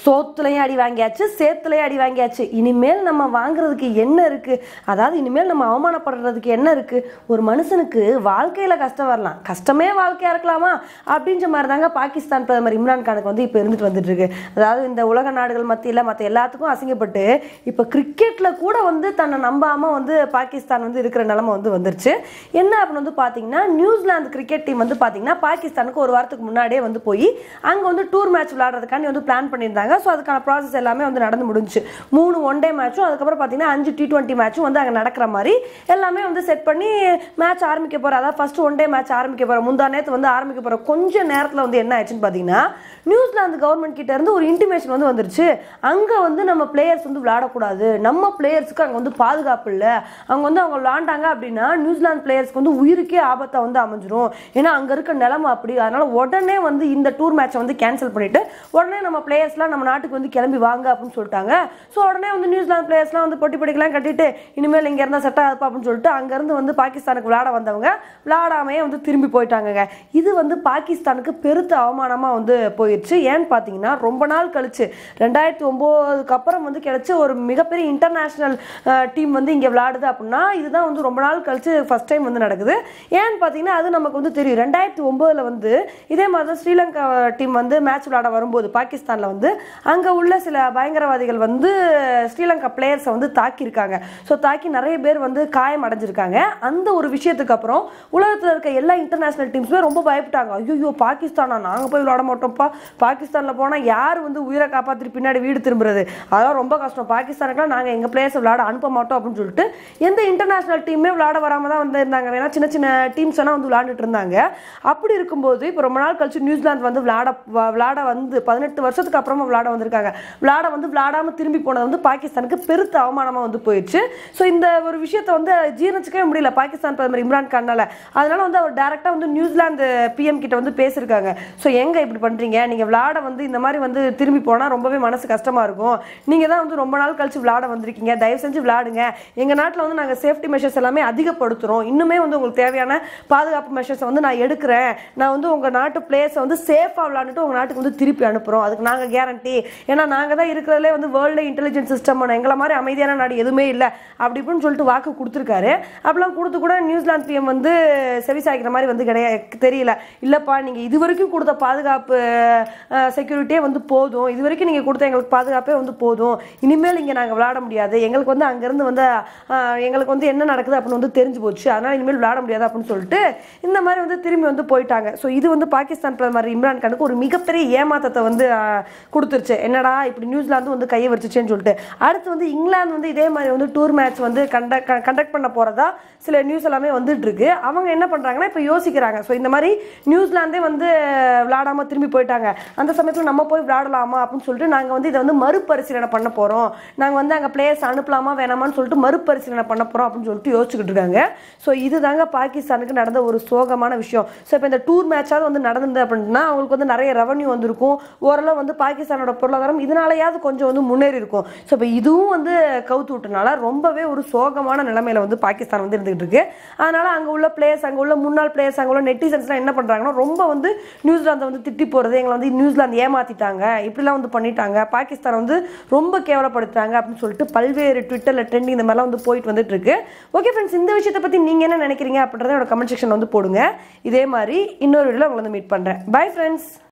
சோத்துலையும் அடி வாங்கியாச்சு சேத்துலையும் அடி வாங்கியாச்சு இனிமேல் நம்ம வாங்குறதுக்கு என்ன இருக்கு அதாவது இனிமேல் நம்ம அவமானப்படுறதுக்கு என்ன இருக்கு ஒரு மனுஷனுக்கு வாழ்க்கையில கஷ்டம் வரலாம் கஷ்டமே வாழ்க்கையா இருக்கலாமா அப்படின்ற மாதிரி தாங்க பாகிஸ்தான் பிரதமர் இம்ரான் கானுக்கு வந்து இப்போ இருந்துட்டு வந்துட்டு இருக்கு அதாவது இந்த உலக நாடுகள் மத்தியில் மற்ற எல்லாத்துக்கும் அசிங்கப்பட்டு இப்போ கிரிக்கெட்ல கூட வந்து தன்னை நம்பாம வந்து பாகிஸ்தான் வந்து இருக்கிற நிலைமை வந்து வந்துருச்சு என்ன அப்படின்னு வந்து பார்த்தீங்கன்னா நியூசிலாந்து கிரிக்கெட் டீம் வந்து பார்த்தீங்கன்னா பாகிஸ்தானுக்கு ஒரு வாரத்துக்கு முன்னாடியே வந்து போய் அங்கே வந்து டூர் மேட்ச் விளையாடுறதுக்காண்டி வந்து பிளான் பண்ணியிருந்தாங்க ஸோ அதுக்கான ப்ராசஸ் எல்லாமே வந்து நடந்து முடிஞ்சுச்சு மூணு ஒன் டே மேட்சும் அதுக்கப்புறம் பார்த்தீங்கன்னா அஞ்சு டி டுவெண்ட்டி மேட்சும் வந்து அங்கே நடக்கிற மாதிரி எல்லாமே வந்து செட் பண்ணி மேட்ச் ஆரம்பிக்க போகிற அதாவது ஃபர்ஸ்ட் ஒன் டே மேட்ச் ஆரம்பிக்க போகிற முந்தா நேரத்து வந்து ஆரம்பிக்க போகிற கொஞ்ச நேரத்தில் வந்து என்ன ஆயிடுச்சுன்னு பார்த்தீங்கன்னா நியூசிலாந்து கவர்மெண்ட் கிட்ட இருந்து ஒரு இன்டிமேஷன் வந்து வந்துருச்சு அங்கே வந்து நம்ம பிளேயர்ஸ் வந்து விளையாடக்கூடாது நம்ம பிளேயர்ஸ்க்கு அங்கே வந்து பாதுகாப்பு இல்லை அவங்க வந்து அவங்க விளாண்டாங்க அப்படின்னா நியூசிலாந்து பிளேயர்ஸ்க்கு வந்து உயிருக்கே ஆபத்தா வந்து அமைஞ்சிரும் ஏன்னா அங்கே இருக்க நிலைமை அப்படி அதனால உடனே வந்து இந்த டூர் மேட்சை வந்து கேன்சல் பண்ணிட்டு உடனே நம்ம பிளேயர்ஸ்லாம் நம்ம நாட்டுக்கு வந்து கிளம்பி வாங்க அப்படின்னு சொல்லிட்டாங்க ஸோ உடனே வந்து நியூசிலாந்து பிளேயர்ஸ்லாம் வந்து பொட்டி பொடிக்கெல்லாம் கட்டிட்டு இனிமேல் இங்கே இருந்தால் செட் ஆகுப்பா அப்படின்னு சொல்லிட்டு அங்கேருந்து வந்து பாகிஸ்தானுக்கு விளையாட வந்தவங்க விளையாடாமையே வந்து திரும்பி போயிட்டாங்கங்க இது வந்து பாகிஸ்தானுக்கு பெருத்த அவமானமாக வந்து போயிடுச்சு ஏன்னு பார்த்தீங்கன்னா ரொம்ப நாள் கழிச்சு ரெண்டாயிரத்தி ஒம்போதுக்கு அப்புறம் வந்து கிடைச்ச ஒரு மிகப்பெரிய இன்டர்நேஷ்னல் டீம் வந்து இங்கே விளையாடுது அப்படின்னா இதுதான் வந்து ரொம்ப நாள் கழிச்சு ஃபர்ஸ்ட் டைம் வந்து நடக்குது ஏன்னு பார்த்தீங்கன்னா அது நமக்கு வந்து தெரியும் ரெண்டாயிரத்தி ஒம்போதில் வந்து இதே மாதிரி தான் ஸ்ரீலங்கா டீம் வந்து மேட்ச் விளையாட வரும்போது பாகிஸ்தானில் வந்து அங்கே உள்ள சில பயங்கரவாதிகள் வந்து ஸ்ரீலங்கா பிளேயர்ஸை வந்து தாக்கியிருக்காங்க ஸோ தாக்கி நிறைய பேர் வந்து காயம் அடைஞ்சிருக்காங்க அந்த ஒரு விஷயத்துக்கு அப்புறம் உலகத்தில் இருக்க எல்லா இன்டர்நேஷனல் டீம்ஸுமே ரொம்ப பயப்பட்டாங்க ஐயோ பாகிஸ்தானா நாங்கள் போய் விளையாட மாட்டோம்ப்பா பாகிஸ்தானில் போனால் யார் வந்து உயிரை காப்பாற்றிட்டு பின்னாடி வீடு திரும்புறது அதெல்லாம் ரொம்ப கஷ்டம் பாகிஸ்தானுக்குலாம் நாங்கள் எங்கள் பிளேயர்ஸ் விளையாட அனுப்ப மாட்டோம் அப்படின்னு சொல்லிட்டு எந்த இன்டர்நேஷனல் டீமே விளையாட வராமல் தான் வந்து இருந்தாங்க ஏன்னா சின்ன சின்ன டீம்ஸ் எல்லாம் வந்து விளையாண்டுட்டு இருந்தாங்க அப்படி இருக்கும்போது இப்போ ரொம்ப நாள் கழிச்சு நியூசிலாந்து வந்து விளையாட வ- விளையாட வந்து பதினெட்டு வருஷத்துக்கு அப்புறமா விளையாட வந்திருக்காங்க விளையாட வந்து விளையாடாம திரும்பி போனது வந்து பாகிஸ்தானுக்கு பெருத்த அவமானமாக வந்து போயிடுச்சு ஸோ இந்த ஒரு விஷயத்தை வந்து ஜீரணிச்சிக்கவே முடியல பாகிஸ்தான் பிரதமர் இம்ரான் கான்னால அதனால வந்து அவர் டேரெக்டாக வந்து நியூசிலாந்து பிஎம் கிட்ட வந்து பேசியிருக்காங்க ஸோ எங்க இப்படி பண்றீங்க நீங்க விளையாட வந்து இந்த மாதிரி வந்து திரும்பி போனா ரொம்பவே மனசு கஷ்டமா இருக்கும் நீங்க தான் வந்து ரொம்ப நாள் கழிச்சு விளையாட வந்திருக்கீங்க தயவு செஞ்சு விளையாடுங்க எங்க நாட்டில் வந்து நாங்கள் சேஃப்டி மெஷர்ஸ் எல்லாமே அதிகப்படுத்துறோம் இன்னுமே வந்து உங்களுக்கு தேவையான பாதுகாப்பு மெஷர்ஸை வந்து நான் எடுக்கிறேன் நான் வந்து உங்க நாட்டு பிளேயர்ஸை வந்து சேஃபாக விளையாண்டுட்டு உங்க நாட்டுக்கு வந்து திருப்பி அனுப்புறோம் அதுக்கு நாங்க கேரண்டி ஏன்னா நாங்க தான் இருக்கிறதுலே வந்து வேர்ல்டு இன்டெலிஜென்ஸ் சிஸ்டம் எங்களை மாதிரி அமைதியான நாடு எதுவுமே இல்லை அப்படி இப்படின்னு சொல்லிட்டு வாக்கு கொடுத்துருக்காரு அப்படிலாம் கொடுத்து கூட நியூசிலாந்து பிஎம் வந்து செவி சாய்க்கிற மாதிரி வந்து கிடையாது தெரியல இல்லப்பா நீங்க இது வரைக்கும் கொடுத்த பாதுகாப்பு செக்யூரிட்டியே வந்து போதும் இது வரைக்கும் நீங்க கொடுத்த எங்களுக்கு பாதுகாப்பே வந்து போதும் இனிமேல் இங்க நாங்க விளையாட முடியாது எங்களுக்கு வந்து அங்கிருந்து வந்து அஹ், எங்களுக்கு வந்து என்ன நடக்குது அப்படின்னு வந்து தெரிஞ்சு போச்சு அதனால இனிமேல் விளையாட முடியாது அப்படின்னு சொல்லிட்டு இந்த மாதிரி வந்து திரும்பி வந்து போயிட்டாங்க ஸோ இது வந்து பாகிஸ்தான் பிரதமர் இம்ரான் கானுக்கு ஒரு மிகப்பெரிய ஏமாத்தத்தை வந்து அஹ், கொடுத்துருச்சு என்னடா இப்படி நியூசிலாந்து வந்து கையை வச்சுச்சேன்னு சொல்லிட்டு அடுத்து வந்து இங்கிலாந்து வந்து இதே மாதிரி வந்து டூர் மேட்ச் வந்து கண்டக்ட் கண்டக்ட் பண்ண போறதா சில நியூஸ் எல்லாமே வந்துட்டு இருக்கு அவங்க என்ன பண்றாங்கன்னா இப்போ யோசிக்கிறாங்க ஸோ இந்த மாதிரி நியூசிலாந்தே வந்து விளையாடாம திரும்பி போயிட்டாங்க அந்த சமயத்தில் நம்ம போய் விளையாடலாமா அப்படின்னு சொல்லிட்டு நாங்கள் வந்து இதை வந்து மறுபரிசீலனை பண்ண போறோம் நாங்கள் வந்து அங்கே பிளேயர்ஸ் அனுப்பலாமா வேணாமான்னு சொல்லிட்டு மறுபரிசீலனை பண்ண போறோம் அப்படின்னு சொல்லிட்டு யோசிச்சுக்கிட்டு இருக்காங்க ஸோ இதுதாங்க பாகிஸ்தானுக்கு நடந்த ஒரு சோகமான விஷயம் ஸோ இப்போ இந்த டூர் மேட்சாவது வந்து நடந்தது அப்படின்னா அவங்களுக்கு வந்து நிறைய ரெவன்யூ வந்திருக்கும் ஓரளவு வந்து பாகிஸ்தானோட பொருளாதாரம் இதனாலயாவது கொஞ்சம் வந்து முன்னேறி இருக்கும் ஸோ இப்போ இதுவும் வந்து கவுத்து விட்டனால ரொம்பவே ஒரு சோகமான நிலைமையில வந்து பாகிஸ்தான் வந்து இருந்துகிட்டு இருக்கு அதனால அங்க உள்ள பிளேயர்ஸ் அங்க உள்ள முன்னாள் பிளேயர்ஸ் அங்க உள்ள நெட்டிசன்ஸ்லாம் என்ன பண்றாங்கன்னா ரொம்ப வந்து நியூசிலாந்தை வந்து திட்டி போறது எங்களை வந்து நியூசிலாந்து ஏமாத்திட்டாங்க இப்படிலாம் வந்து பண்ணிட்டாங்க பாகிஸ்தான் வந்து ரொம்ப கேவலப்படுத்துறாங்க அப்படின்னு சொல்லிட்டு பல்வேறு ட்விட்டர்ல ட்ரெண்டிங் இந்த மாதிரிலாம் வந்து போயிட்டு வந்துட்டு இருக்கு ஓகே ஃப்ரெண்ட்ஸ் இந்த விஷயத்தை பத்தி நீங்க என்ன நினைக்கிறீங்க அப்படின்றத என்னோட கமெண்ட் செக்ஷன் வந்து போடுங்க இதே மாதிரி இன்னொரு வீடியோல உங்களை வந்து மீட் பண்றேன் பை ஃப்ரெண்ட்ஸ்